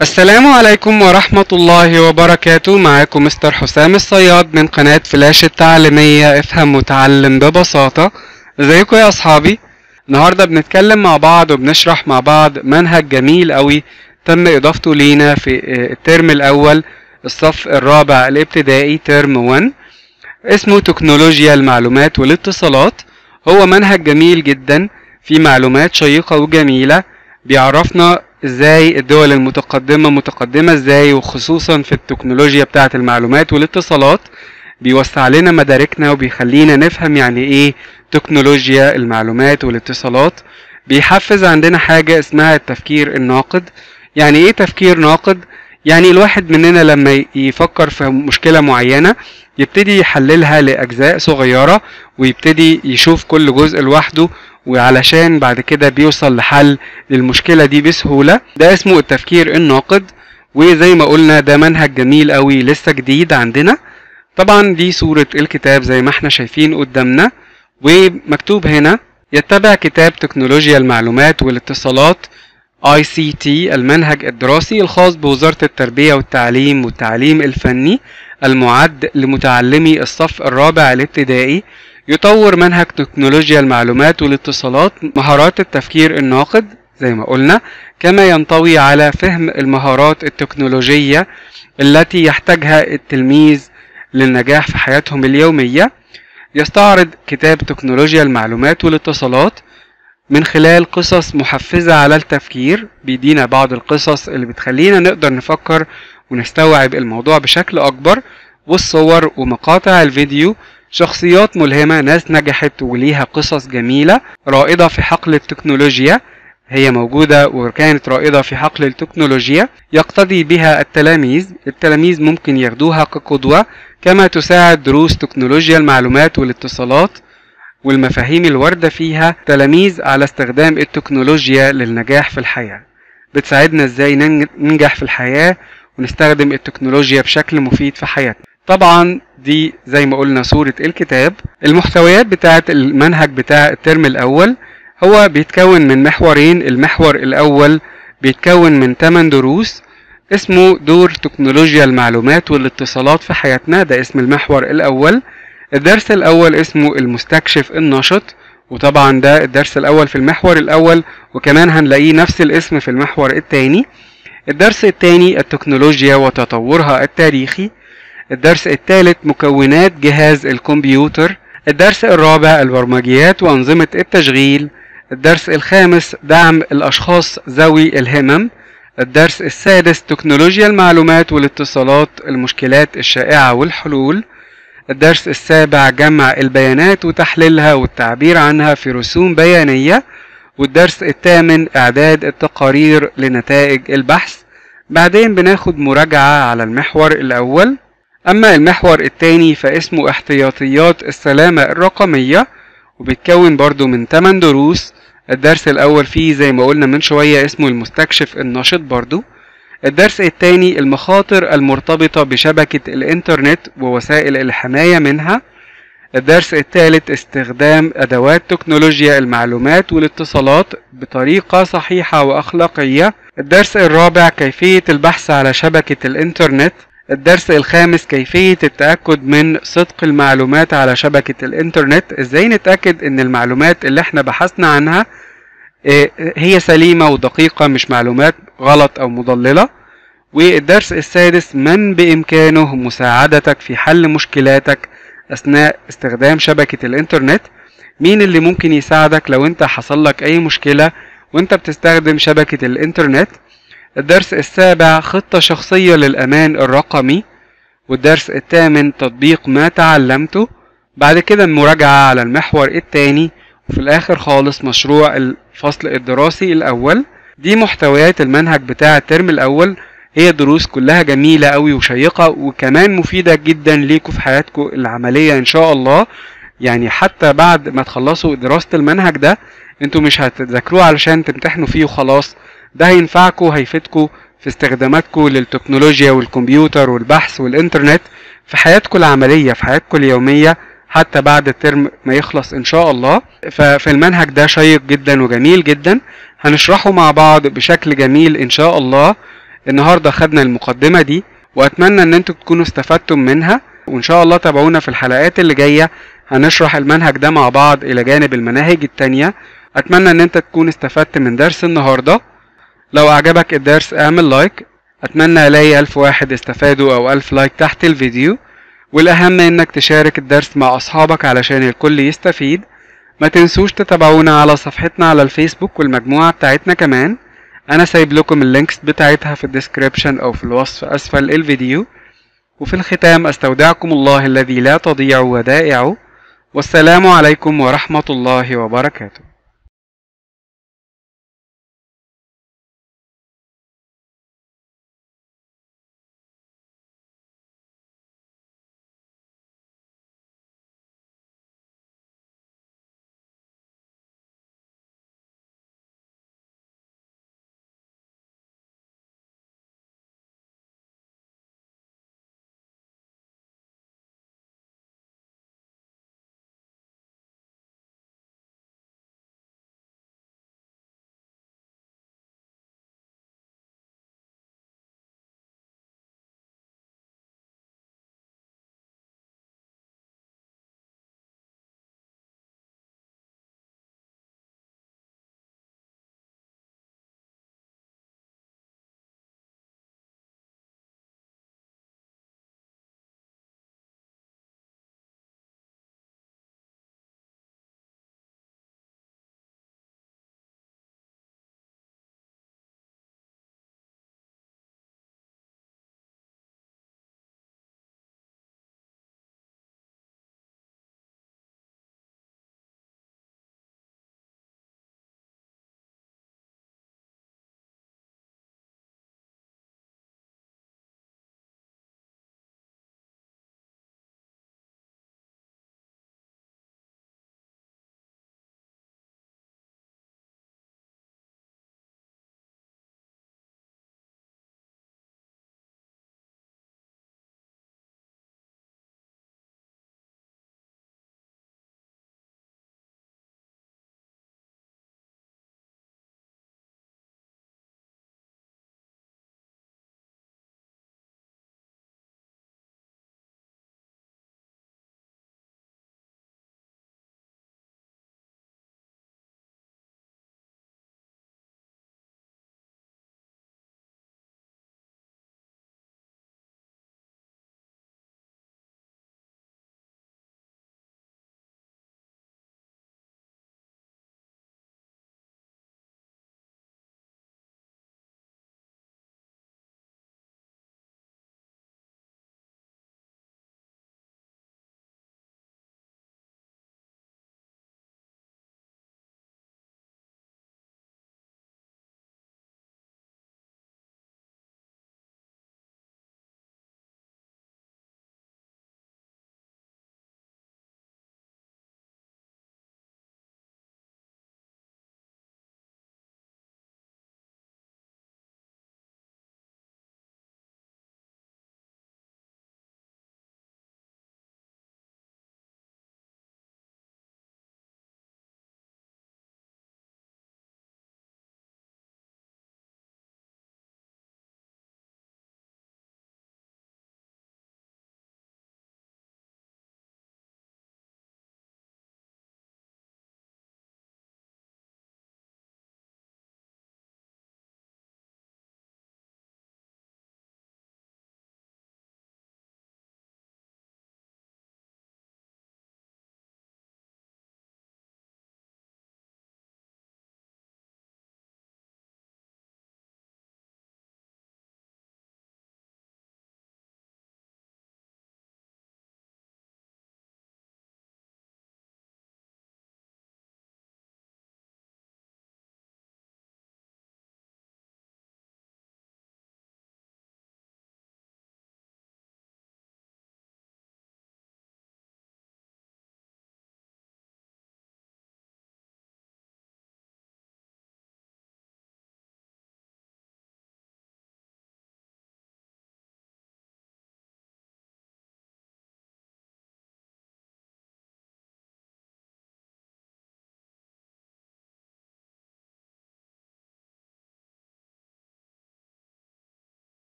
السلام عليكم ورحمة الله وبركاته معاكم مستر حسام الصياد من قناة فلاش التعليمية افهم وتعلم ببساطة ازيكم يا اصحابي النهاردة بنتكلم مع بعض وبنشرح مع بعض منهج جميل قوي تم اضافته لينا في الترم الاول الصف الرابع الابتدائي ترم 1 اسمه تكنولوجيا المعلومات والاتصالات هو منهج جميل جدا فيه معلومات شيقة وجميلة بيعرفنا ازاي الدول المتقدمة متقدمة ازاي وخصوصا في التكنولوجيا بتاعة المعلومات والاتصالات بيوسع لنا مداركنا وبيخلينا نفهم يعني ايه تكنولوجيا المعلومات والاتصالات بيحفز عندنا حاجة اسمها التفكير الناقد يعني ايه تفكير ناقد يعني الواحد مننا لما يفكر في مشكلة معينة يبتدي يحللها لأجزاء صغيرة ويبتدي يشوف كل جزء لوحده وعلشان بعد كده بيوصل لحل للمشكلة دي بسهولة ده اسمه التفكير الناقد وزي ما قلنا ده منهج جميل قوي لسه جديد عندنا طبعا دي صورة الكتاب زي ما احنا شايفين قدامنا ومكتوب هنا يتبع كتاب تكنولوجيا المعلومات والاتصالات ICT المنهج الدراسي الخاص بوزارة التربية والتعليم والتعليم الفني المعد لمتعلمي الصف الرابع الابتدائي يطور منهج تكنولوجيا المعلومات والاتصالات مهارات التفكير الناقد زي ما قلنا كما ينطوي على فهم المهارات التكنولوجية التي يحتاجها التلميذ للنجاح في حياتهم اليومية يستعرض كتاب تكنولوجيا المعلومات والاتصالات من خلال قصص محفزة على التفكير بيدينا بعض القصص اللي بتخلينا نقدر نفكر ونستوعب الموضوع بشكل أكبر والصور ومقاطع الفيديو شخصيات ملهمة ناس نجحت وليها قصص جميلة رائدة في حقل التكنولوجيا هي موجودة وكانت رائدة في حقل التكنولوجيا يقتدي بها التلاميذ التلاميذ ممكن ياخدوها كقدوة كما تساعد دروس تكنولوجيا المعلومات والاتصالات والمفاهيم الواردة فيها تلاميذ على استخدام التكنولوجيا للنجاح في الحياة بتساعدنا ازاي ننجح في الحياة ونستخدم التكنولوجيا بشكل مفيد في حياتنا طبعا دي زي ما قلنا صورة الكتاب المحتويات بتاعة المنهج بتاع الترم الأول هو بيتكون من محورين المحور الأول بيتكون من 8 دروس اسمه دور تكنولوجيا المعلومات والاتصالات في حياتنا ده اسم المحور الأول الدرس الأول اسمه المستكشف النشط وطبعا ده الدرس الأول في المحور الأول وكمان هنلاقيه نفس الاسم في المحور الثاني الدرس الثاني التكنولوجيا وتطورها التاريخي الدرس الثالث مكونات جهاز الكمبيوتر الدرس الرابع البرمجيات وأنظمة التشغيل الدرس الخامس دعم الأشخاص ذوي الهمم الدرس السادس تكنولوجيا المعلومات والاتصالات المشكلات الشائعة والحلول الدرس السابع جمع البيانات وتحليلها والتعبير عنها في رسوم بيانية والدرس الثامن إعداد التقارير لنتائج البحث بعدين بناخد مراجعة على المحور الأول أما المحور الثاني فاسمه احتياطيات السلامة الرقمية وبيتكون برضو من 8 دروس الدرس الأول فيه زي ما قلنا من شوية اسمه المستكشف النشط برضو الدرس الثاني المخاطر المرتبطة بشبكة الإنترنت ووسائل الحماية منها الدرس الثالث استخدام أدوات تكنولوجيا المعلومات والاتصالات بطريقة صحيحة وأخلاقية الدرس الرابع كيفية البحث على شبكة الإنترنت الدرس الخامس كيفية التأكد من صدق المعلومات على شبكة الإنترنت إزاي نتأكد إن المعلومات اللي احنا بحثنا عنها هي سليمة ودقيقة مش معلومات غلط أو مضللة والدرس السادس من بإمكانه مساعدتك في حل مشكلاتك أثناء استخدام شبكة الإنترنت مين اللي ممكن يساعدك لو انت حصل لك أي مشكلة وانت بتستخدم شبكة الإنترنت الدرس السابع خطة شخصية للأمان الرقمي والدرس الثامن تطبيق ما تعلمته بعد كده المراجعة على المحور الثاني وفي الآخر خالص مشروع الفصل الدراسي الأول دي محتويات المنهج بتاع الترم الأول هي دروس كلها جميلة أوي وشيقة وكمان مفيدة جدا ليكوا في حياتكم العملية إن شاء الله يعني حتى بعد ما تخلصوا دراسة المنهج ده انتوا مش هتذاكروه علشان تمتحنوا فيه وخلاص ده هينفعكم هيفيدكم في استخداماتكم للتكنولوجيا والكمبيوتر والبحث والإنترنت في حياتكم العملية في حياتكم اليومية حتى بعد الترم ما يخلص إن شاء الله ففي المنهج ده شيق جدا وجميل جدا هنشرحه مع بعض بشكل جميل إن شاء الله النهاردة خدنا المقدمة دي وأتمنى إن انتوا تكونوا استفدتم منها وإن شاء الله تابعونا في الحلقات اللي جاية هنشرح المنهج ده مع بعض إلى جانب المناهج التانية أتمنى إن انت تكون استفدت من درس النهاردة لو أعجبك الدرس اعمل لايك أتمنى ألاقي ألف واحد استفادوا أو ألف لايك تحت الفيديو والأهم إنك تشارك الدرس مع أصحابك علشان الكل يستفيد ما تنسوش تتابعونا على صفحتنا على الفيسبوك والمجموعة بتاعتنا كمان أنا سايب لكم اللينكس بتاعتها في الديسكريبشن أو في الوصف أسفل الفيديو وفي الختام أستودعكم الله الذي لا تضيع ودائعه والسلام عليكم ورحمة الله وبركاته